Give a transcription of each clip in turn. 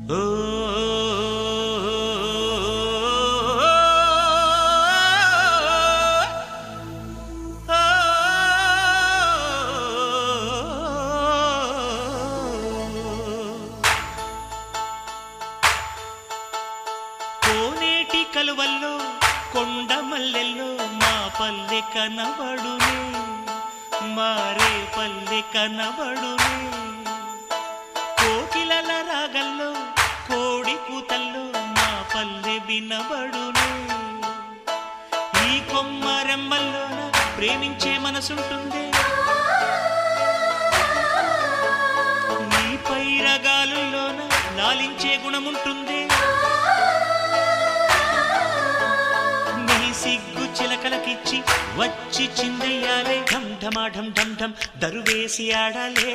కోనేటి కలువల్లో కొండ మల్లెల్లో మా పల్లె కనబడునే మారే పల్లె కనబడునే కోకిలల రాగల్లో కోడి కూతల్లో మా పల్లె వినబడునే ఈ కొమ్మ రెమ్మల్లోన ప్రేమించే మనసుంటుందే నీ పైరగాలుల్లోన లాలించే గుణముంటుందే నీ సిగ్గు చిలకలకిచ్చి వచ్చి చిందెయ్యాలే ఢం ఢమా ఢం ఢం ఢం దరువేసి ఆడాలే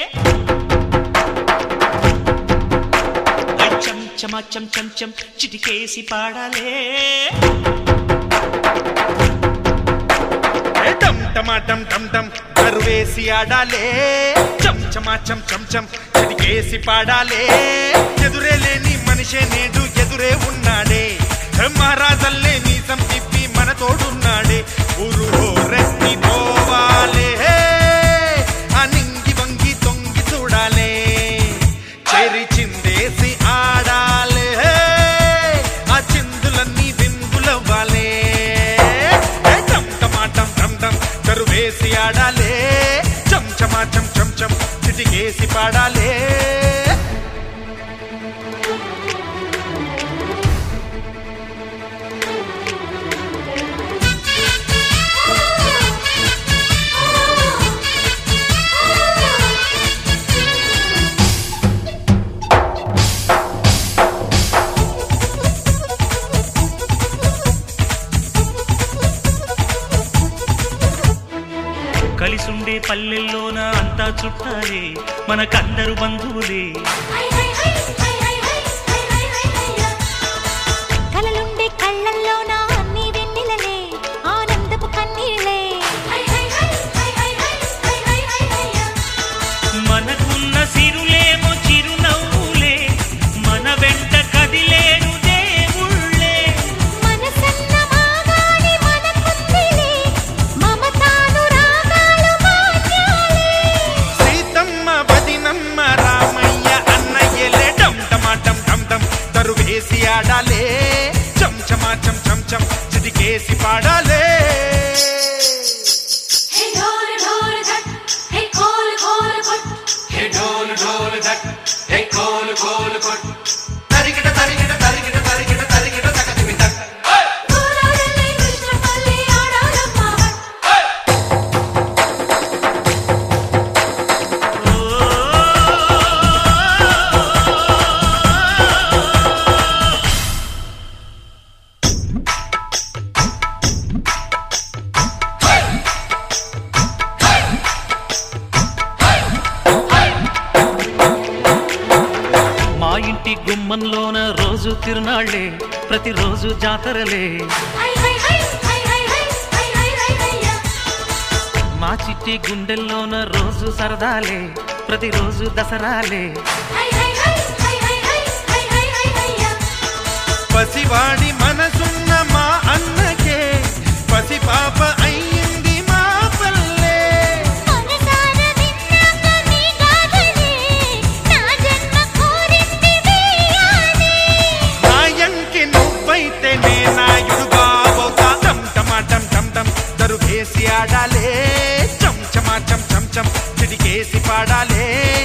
ఐ చం చమా చం చం చం చిటికేసి పాడాలే ఏ డమ్ టమా డమ్ డమ్ డమ్ దరువేసి ఆడాలే చం చమా చం చం చం చెడికేసి పాడాలే ఎదురే లేని మనిషే నేడు ఎదురే ఉన్నాడే మహారాజల్లే మీసం తిప్పి మన తోడున్నాడే ఊరు రెత్తి పోవాలే ఆ నింగి వంగి తొంగి చూడాలే చెరి చిందేసి ఆడాలే ఆ చిందులన్నీ విందులవ్వాలే ఏ టమ్ టమా టమ్ టమ్ టమ్ తరువేసి ఆడాలే చం చమా చం చం చం చిటికేసి పాడాలే కలిసుండే పల్లెల్లోన అంతా చుట్టాలే మనకందరు బంధువులే కలలుండే కళ్ళల్లోన అన్ని వెన్నెలలే ఆనందపు కన్నీళ్ళే మనకున్న సిరులేమో చిరునవ్వులే మన వెంట కదిలేరు దేవుళ్ళే మనసన్న మాగాడి మనకుందిలే మమతాను రాగాలు మాన్యాలే సీతమ్మ వదినమ్మ రామయ్య అన్నయ్యలే డమ్ టమా డమ్ డమ్ డమ్ తరువేసి ఆడాలే చం చమా చం చం చం చిటికేసి పాడాలే హే ఢోల్ ఢోల్ ఝట్ హే ఖోల్ ఖోల్ కొట్ హే ఢోలు ఢోలు ధక్ హే కోలు కోలు కొట్ తరిగిట తరిగిట తరిగిట తరిగిట తరిగిట తకతిమి తక్ కోలాడలే కృష్ణపల్లి ఆడాలమ్మ హట్ మా ఇంటి గుమ్మంలోన రోజు తిరునాళ్లే ప్రతిరోజు జాతరలే హై హై హై హై హై హై హై హై హై హయ్యా మా చిట్టి గుండెల్లోన రోజు సరదాలే ప్రతిరోజు దసరాలే హై హై హై హై హై హై హై హై హై హయ్యా పసివాడి మనసున్న మా అన్నకే పసి పాప అయ్యింది మా పల్లె మనసార విన్నాక నీ గాథనే నా జన్మ కోరింది వేయాలి నాయంకి నువ్వైతే నే నాయుడు బాబోతా టం టమా టం టం టం దరువేసి ఆడాలే చం చమా చం చం చం చిటికేసి పాడాలే